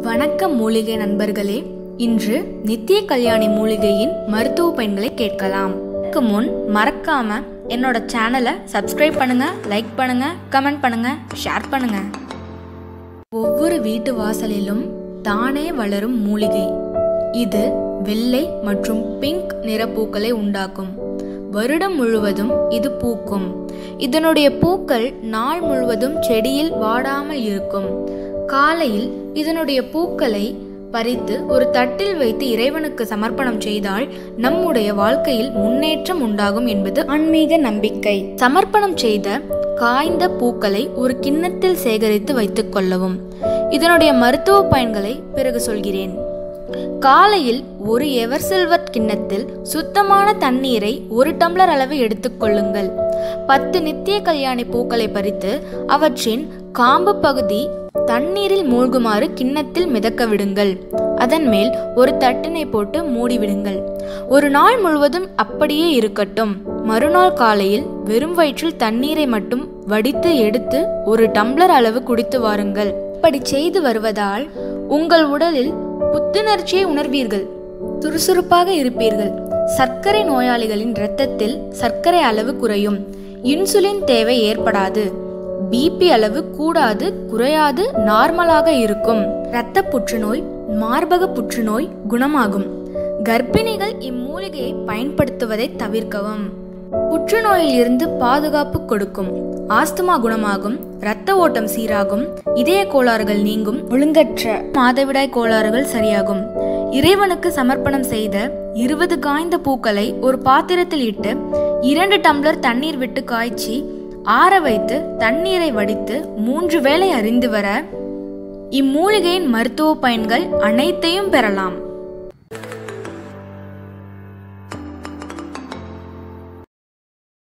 வணக்கம் மூலிகை நண்பர்களே இன்று நித்திய கல்யாணி மூலிகையின் மருத்துவ பயன்களை கேட்கலாம் அதுக்கு முன் மறக்காம என்னோட சேனலை சப்ஸ்கிரைப் பண்ணுங்க லைக் பண்ணுங்க கமெண்ட் பண்ணுங்க ஷேர் பண்ணுங்க ஒவ்வொரு வீட்டு வாசலிலும் தானே வளரும் மூலிகை இது வெள்ளை மற்றும் பிங்க் நிற பூக்களை உண்டாக்கும் வருடம் முழுவதும் இது பூக்கும் இதனுடைய பூக்கள் நாள் முழுவதும் செடியில் வாடாமல் இருக்கும் காலையில் இதனுடைய பூக்களை பறித்து ஒரு தட்டில் வைத்து இறைவனுக்கு சமர்ப்பணம் செய்தால் நம்முடைய வாழ்க்கையில் முன்னேற்றம் உண்டாகும் என்பது ஆன்மீக நம்பிக்கை சமர்ப்பணம் செய்த காய்ந்த பூக்களை ஒரு கிண்ணத்தில் சேகரித்து வைத்துக் கொள்ளவும் இதனுடைய மருத்துவ பயன்களை பிறகு சொல்கிறேன் காலையில் ஒரு எவர் சில்வர் கிண்ணத்தில் சுத்தமான தண்ணீரை ஒரு டம்ளர் அளவு எடுத்துக்கொள்ளுங்கள் பத்து நித்திய கல்யாணி பூக்களை பறித்து அவற்றின் காம்பு பகுதி தண்ணீரில் மூழ்குமாறு கிண்ணத்தில் மிதக்க விடுங்கள் அதன் மேல் ஒரு தட்டினை போட்டு மூடிவிடுங்கள் ஒரு நாள் முழுவதும் அப்படியே இருக்கட்டும் மறுநாள் காலையில் வெறும் வயிற்றில் தண்ணீரை மட்டும் வடித்து எடுத்து ஒரு டம்ளர் அளவு குடித்து வாருங்கள் இப்படி செய்து வருவதால் உங்கள் உடலில் புத்துணர்ச்சியை உணர்வீர்கள் சுறுசுறுப்பாக இருப்பீர்கள் சர்க்கரை நோயாளிகளின் இரத்தத்தில் சர்க்கரை அளவு குறையும் இன்சுலின் தேவை ஏற்படாது பிபி அளவு கூடாது குறையாது நார்மலாக இருக்கும் இரத்த புற்றுநோய் மார்பக புற்றுநோய் குணமாகும் கர்ப்பிணிகள் இம்மூலிகையை பயன்படுத்துவதை தவிர்க்கவும் புற்றுநோயில் இருந்து பாதுகாப்பு கொடுக்கும் ஆஸ்துமா குணமாகும் இரத்த ஓட்டம் சீராகும் இதய கோளாறுகள் நீங்கும் ஒழுங்கற்ற மாதவிடாய் கோளாறுகள் சரியாகும் இறைவனுக்கு சமர்ப்பணம் செய்த இருபது காய்ந்த பூக்களை ஒரு பாத்திரத்தில் இட்டு இரண்டு டம்ளர் தண்ணீர் விட்டு காய்ச்சி ஆற வைத்து தண்ணீரை வடித்து மூன்று வேளை அறிந்து வர இம்மூலிகையின் மருத்துவ பயன்கள் அனைத்தையும் பெறலாம்